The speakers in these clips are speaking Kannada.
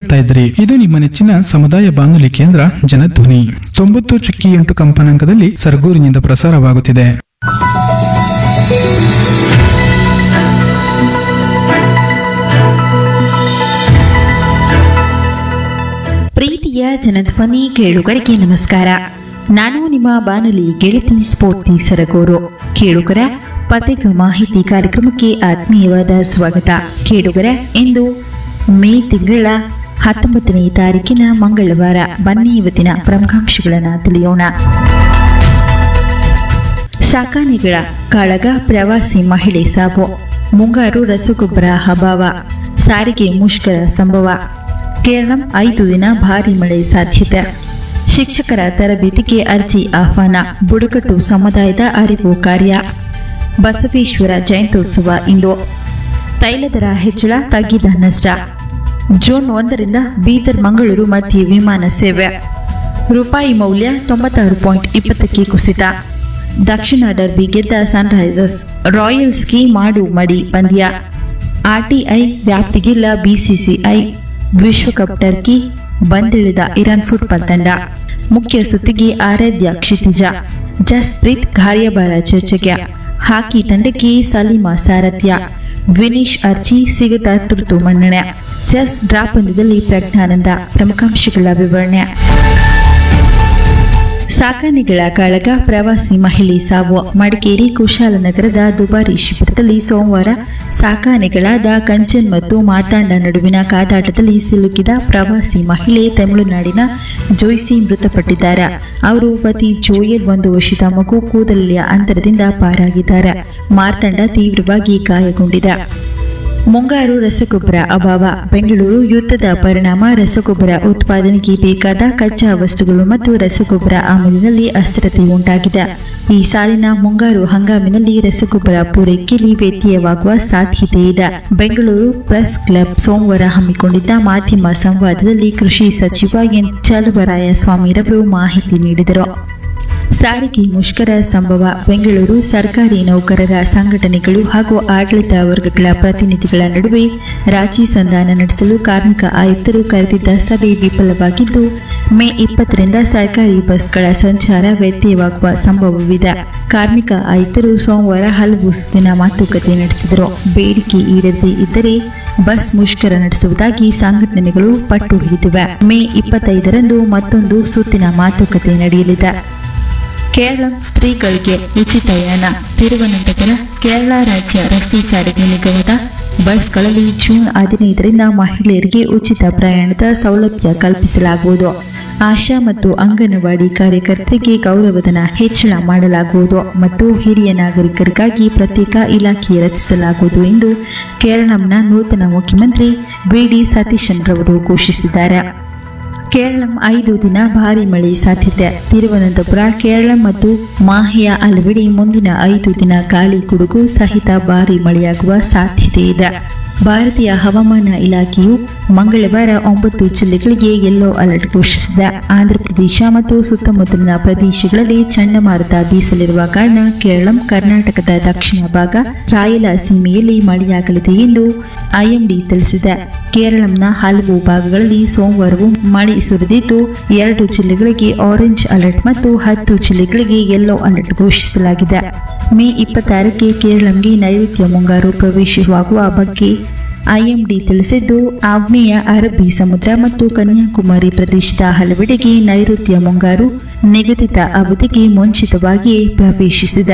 ಕೇಳ್ತಾ ಇದ್ರಿ ಇದು ನಿಮ್ಮ ನೆಚ್ಚಿನ ಸಮುದಾಯ ಬಾನುಲಿ ಕೇಂದ್ರ ಜನಧ್ವನಿ ತೊಂಬತ್ತು ಚುಕ್ಕಿ ಎಂಟು ಕಂಪನಾಂಕದಲ್ಲಿ ಸರಗೂರಿನಿಂದ ಪ್ರಸಾರವಾಗುತ್ತಿದೆ ಪ್ರೀತಿಯ ಜನಧ್ವನಿ ಕೇಳುಗರಿಗೆ ನಮಸ್ಕಾರ ನಾನು ನಿಮ್ಮ ಬಾನುಲಿ ಗೆಳತಿ ಸ್ಫೂರ್ತಿ ಸರಗೂರು ಕೇಳುಗರ ಪತ್ರಿಕಾ ಮಾಹಿತಿ ಕಾರ್ಯಕ್ರಮಕ್ಕೆ ಆತ್ಮೀಯವಾದ ಸ್ವಾಗತ ಕೇಳುಗರ ಇಂದು ಮೇ ತಿಂಗಳ ಹತ್ತೊಂಬತ್ತನೇ ತಾರೀಕಿನ ಮಂಗಳವಾರ ಬನ್ನಿ ಇವತ್ತಿನ ಪ್ರಮುಖಾಂಶಗಳನ್ನು ತಿಳಿಯೋಣ ಸಾಕಾನೆಗಳ ಕಾಳಗ ಪ್ರವಾಸಿ ಮಹಿಳೆ ಸಾವು ಮುಂಗಾರು ರಸಗೊಬ್ಬರ ಅಭಾವ ಸಾರಿಗೆ ಮುಷ್ಕರ ಸಂಭವ ಕೇರಳ ಐದು ದಿನ ಭಾರಿ ಮಳೆ ಸಾಧ್ಯತೆ ಶಿಕ್ಷಕರ ತರಬೇತಿಗೆ ಅರ್ಜಿ ಆಹ್ವಾನ ಬುಡಕಟ್ಟು ಸಮುದಾಯದ ಅರಿವು ಕಾರ್ಯ ಬಸವೇಶ್ವರ ಜಯಂತ್ಯೋತ್ಸವ ಇಂದು ತೈಲ ದರ ಹೆಚ್ಚಳ ತಗ್ಗಿದ ನಷ್ಟ ಜೂನ್ ಒಂದರಿಂದ ಬೀದರ್ ಮಂಗಳೂರು ಮಧ್ಯೆ ವಿಮಾನ ಸೇವೆ ರೂಪಾಯಿ ಮೌಲ್ಯ ತೊಂಬತ್ತಾರು ಪಾಯಿಂಟ್ ಇಪ್ಪತ್ತಕ್ಕೆ ಕುಸಿತ ದಕ್ಷಿಣ ಡರ್ಬಿ ಗೆದ್ದ ಸನ್ರೈಸರ್ಸ್ ರಾಯಲ್ಸ್ಗೆ ಮಾಡು ಮಡಿ ಪಂದ್ಯ ಆರ್ಟಿಐ ವ್ಯಾಪ್ತಿಗಿಲ್ಲ ಬಿಸಿಸಿಐ ವಿಶ್ವಕಪ್ ಟರ್ಕಿ ಬಂದಿಳಿದ ಇರಾನ್ ಫುಟ್ಬಾಲ್ ತಂಡ ಮುಖ್ಯ ಸುತ್ತಿಗೆ ಆರಾಧ್ಯ ಕ್ಷಿತಿಜ ಜಸ್ಪ್ರೀತ್ ಗಾರ್ಯಬಾರ ಚರ್ಚೆಗೆ ಹಾಕಿ ತಂಡಕ್ಕೆ ಸಲೀಮಾ ಸಾರಥ್ಯ ವಿನೀಶ್ ಅರ್ಜಿ ಸಿಗದ ತುರ್ತು ಮನ್ನಣೆ ಚೆಸ್ ಡ್ರಾ ಪಂದ್ಯದಲ್ಲಿ ಪ್ರಜ್ಞಾನಂದ ಪ್ರಮುಖಾಂಶಗಳ ವಿವರಣೆ ಸಾಕಾನೆಗಳ ಕಾಳಗ ಪ್ರವಾಸಿ ಮಹಿಳೆ ಸಾವು ಮಡಿಕೇರಿ ಕುಶಾಲನಗರದ ದುಬಾರಿ ಶಿಬಿರದಲ್ಲಿ ಸೋಮವಾರ ಸಾಕಾನೆಗಳಾದ ಕಂಚನ್ ಮತ್ತು ಮಾರ್ತಾಂಡ ನಡುವಿನ ಕಾದಾಟದಲ್ಲಿ ಸಿಲುಕಿದ ಪ್ರವಾಸಿ ಮಹಿಳೆ ತಮಿಳುನಾಡಿನ ಜೋಯ್ಸಿ ಮೃತಪಟ್ಟಿದ್ದಾರೆ ಅವರು ಪತಿ ಜೋಯಲ್ ಒಂದು ವರ್ಷದ ಮಗು ಕೂದಲಿಯ ಅಂತರದಿಂದ ಪಾರಾಗಿದ್ದಾರೆ ಮಾರ್ತಾಂಡ ತೀವ್ರವಾಗಿ ಗಾಯಗೊಂಡಿದೆ ಮುಂಗಾರು ರಸಗೊಬ್ಬರ ಅಭಾವ ಬೆಂಗಳೂರು ಯುದ್ಧದ ಪರಿಣಾಮ ರಸಗೊಬ್ಬರ ಉತ್ಪಾದನೆಗೆ ಬೇಕಾದ ಕಚ್ಚಾ ವಸ್ತುಗಳು ಮತ್ತು ರಸಗೊಬ್ಬರ ಆಮದಿನಲ್ಲಿ ಅಸ್ಥಿರತೆ ಉಂಟಾಗಿದೆ ಈ ಸಾಲಿನ ಮುಂಗಾರು ಹಂಗಾಮಿನಲ್ಲಿ ರಸಗೊಬ್ಬರ ಪೂರೈಕೆಯಲ್ಲಿ ವ್ಯತ್ಯಯವಾಗುವ ಸಾಧ್ಯತೆ ಇದೆ ಬೆಂಗಳೂರು ಪ್ರೆಸ್ ಕ್ಲಬ್ ಸೋಮವಾರ ಹಮ್ಮಿಕೊಂಡಿದ್ದ ಮಾಧ್ಯಮ ಸಂವಾದದಲ್ಲಿ ಕೃಷಿ ಸಚಿವ ಎನ್ ಚಲುವರಾಯ ಸ್ವಾಮಿರವರು ಮಾಹಿತಿ ನೀಡಿದರು ಸಾರಿಗೆ ಮುಷ್ಕರ ಸಂಭವ ಬೆಂಗಳೂರು ಸರ್ಕಾರಿ ನೌಕರರ ಸಂಘಟನೆಗಳು ಹಾಗೂ ಆಡಳಿತ ವರ್ಗಗಳ ಪ್ರತಿನಿಧಿಗಳ ನಡುವೆ ರಾಜಿ ಸಂಧಾನ ನಡೆಸಲು ಕಾರ್ಮಿಕ ಆಯುಕ್ತರು ಕರೆದಿದ್ದ ಸಭೆ ವಿಫಲವಾಗಿದ್ದು ಮೇ ಇಪ್ಪತ್ತರಿಂದ ಸರ್ಕಾರಿ ಬಸ್ಗಳ ಸಂಚಾರ ವ್ಯತ್ಯಯವಾಗುವ ಸಂಭವವಿದೆ ಕಾರ್ಮಿಕ ಆಯುಕ್ತರು ಸೋಮವಾರ ಹಲವು ಸುತ್ತಿನ ಮಾತುಕತೆ ನಡೆಸಿದರು ಬೇಡಿಕೆ ಈಡೇರದೇ ಇದ್ದರೆ ಬಸ್ ಮುಷ್ಕರ ನಡೆಸುವುದಾಗಿ ಸಂಘಟನೆಗಳು ಪಟ್ಟು ಹಿಡಿದಿವೆ ಮೇ ಇಪ್ಪತ್ತೈದರಂದು ಮತ್ತೊಂದು ಸುತ್ತಿನ ಮಾತುಕತೆ ನಡೆಯಲಿದೆ ಕೇರಳ ಸ್ತ್ರೀಗಳಿಗೆ ಉಚಿತ ಯಾನ ತಿರುವನಂತಪುರ ಕೇರಳ ರಾಜ್ಯ ರಸ್ತೆ ಸಾರಿಗೆ ನಿಗಮದ ಬಸ್ಗಳಲ್ಲಿ ಜೂನ್ ಹದಿನೈದರಿಂದ ಮಹಿಳೆಯರಿಗೆ ಉಚಿತ ಪ್ರಯಾಣದ ಸೌಲಭ್ಯ ಕಲ್ಪಿಸಲಾಗುವುದು ಆಶಾ ಮತ್ತು ಅಂಗನವಾಡಿ ಕಾರ್ಯಕರ್ತರಿಗೆ ಗೌರವಧನ ಹೆಚ್ಚಳ ಮಾಡಲಾಗುವುದು ಮತ್ತು ಹಿರಿಯ ನಾಗರಿಕರಿಗಾಗಿ ಪ್ರತ್ಯೇಕ ಇಲಾಖೆ ರಚಿಸಲಾಗುವುದು ಎಂದು ಕೇರಳಂನ ನೂತನ ಮುಖ್ಯಮಂತ್ರಿ ಬಿ ಡಿ ಸತೀಶನ್ ರವರು ಘೋಷಿಸಿದ್ದಾರೆ ಕೇರಳ ಐದು ದಿನ ಭಾರಿ ಮಳೆ ಸಾಧ್ಯತೆ ತಿರುವನಂತಪುರ ಕೇರಳ ಮತ್ತು ಮಾಹೆಯ ಹಲವೆಡೆ ಮುಂದಿನ ಐದು ದಿನ ಗಾಳಿ ಗುಡುಗು ಸಹಿತ ಭಾರಿ ಮಳೆಯಾಗುವ ಸಾಧ್ಯತೆ ಇದೆ ಭಾರತೀಯ ಹವಾಮಾನ ಇಲಾಖೆಯು ಮಂಗಳವಾರ ಒಂಬತ್ತು ಜಿಲ್ಲೆಗಳಿಗೆ ಯೆಲ್ಲೋ ಅಲರ್ಟ್ ಘೋಷಿಸಿದೆ ಆಂಧ್ರಪ್ರದೇಶ ಮತ್ತು ಸುತ್ತಮುತ್ತಲಿನ ಪ್ರದೇಶಗಳಲ್ಲಿ ಚಂಡಮಾರುತ ಬೀಸಲಿರುವ ಕಾರಣ ಕೇರಳ ಕರ್ನಾಟಕದ ದಕ್ಷಿಣ ಭಾಗ ರಾಯಲಸೀಮೆಯಲ್ಲಿ ಮಳೆಯಾಗಲಿದೆ ಎಂದು ಐಎಂಡಿ ತಿಳಿಸಿದೆ ಕೇರಳಂನ ಹಲವು ಭಾಗಗಳಲ್ಲಿ ಸೋಮವಾರವೂ ಮಳೆ ಸುರಿದಿದ್ದು ಎರಡು ಜಿಲ್ಲೆಗಳಿಗೆ ಆರೆಂಜ್ ಅಲರ್ಟ್ ಮತ್ತು ಹತ್ತು ಜಿಲ್ಲೆಗಳಿಗೆ ಯೆಲ್ಲೋ ಅಲರ್ಟ್ ಘೋಷಿಸಲಾಗಿದೆ ಮೇ ಇಪ್ಪತ್ತಾರಕ್ಕೆ ಕೇರಳಂಗೆ ನೈಋತ್ಯ ಮುಂಗಾರು ಪ್ರವೇಶವಾಗುವ ಬಗ್ಗೆ ಐಎಂಡಿ ತಿಳಿಸಿದ್ದು ಆಗ್ನೇಯ ಅರಬ್ಬಿ ಸಮುದ್ರ ಮತ್ತು ಕನ್ಯಾಕುಮಾರಿ ಪ್ರದೇಶದ ಹಲವೆಡೆಗೆ ನೈಋತ್ಯ ಮುಂಗಾರು ನಿಗದಿತ ಅವಧಿಗೆ ಮುಂಚಿತವಾಗಿಯೇ ಪ್ರವೇಶಿಸಿದೆ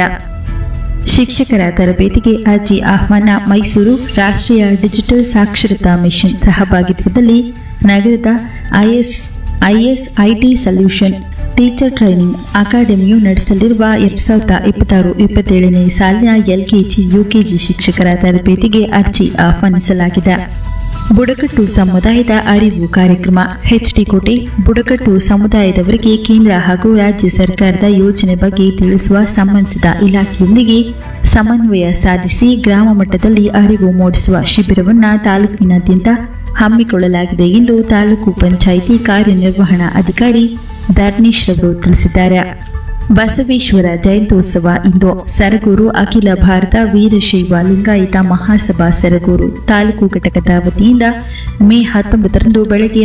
ಶಿಕ್ಷಕರ ತರಬೇತಿಗೆ ಅರ್ಜಿ ಆಹ್ವಾನ ಮೈಸೂರು ರಾಷ್ಟ್ರೀಯ ಡಿಜಿಟಲ್ ಸಾಕ್ಷರತಾ ಮಿಷನ್ ಸಹಭಾಗಿತ್ವದಲ್ಲಿ ನಗರದ IS ISIT solution teacher training ಅಕಾಡೆಮಿಯು ನಡೆಸಲಿರುವ ಎರಡ್ ಸಾವಿರದ ಇಪ್ಪತ್ತಾರು ಇಪ್ಪತ್ತೇಳನೇ ಸಾಲಿನ ಎಲ್ಕೆಜಿ ಯುಕೆಜಿ ಶಿಕ್ಷಕರ ತರಬೇತಿಗೆ ಅರ್ಜಿ ಆಹ್ವಾನಿಸಲಾಗಿದೆ ಬುಡಕಟ್ಟು ಸಮುದಾಯದ ಅರಿವು ಕಾರ್ಯಕ್ರಮ ಎಚ್ಡಿ ಕೋಟೆ ಬುಡಕಟ್ಟು ಸಮುದಾಯದವರಿಗೆ ಕೇಂದ್ರ ಹಾಗೂ ರಾಜ್ಯ ಸರ್ಕಾರದ ಯೋಜನೆ ಬಗ್ಗೆ ತಿಳಿಸುವ ಸಂಬಂಧಿಸಿದ ಇಲಾಖೆಯೊಂದಿಗೆ ಸಮನ್ವಯ ಸಾಧಿಸಿ ಗ್ರಾಮ ಮಟ್ಟದಲ್ಲಿ ಅರಿವು ಮೂಡಿಸುವ ಶಿಬಿರವನ್ನು ತಾಲೂಕಿನಾದ್ಯಂತ ಹಮ್ಮಿಕೊಳ್ಳಲಾಗಿದೆ ಎಂದು ತಾಲೂಕು ಪಂಚಾಯಿತಿ ಕಾರ್ಯನಿರ್ವಹಣಾ ಅಧಿಕಾರಿ ಧರ್ನೀಶ್ ರವರು ತಿಳಿಸಿದ್ದಾರೆ ಬಸವೇಶ್ವರ ಜಯಂತ್ಯೋತ್ಸವ ಇಂದು ಸರಗೂರು ಅಖಿಲ ಭಾರತ ವೀರಶೈವ ಲಿಂಗಾಯತ ಮಹಾಸಭಾ ಸರಗೂರು ತಾಲೂಕು ಘಟಕದ ವತಿಯಿಂದ ಮೇ ಹತ್ತೊಂಬತ್ತರಂದು ಬೆಳಗ್ಗೆ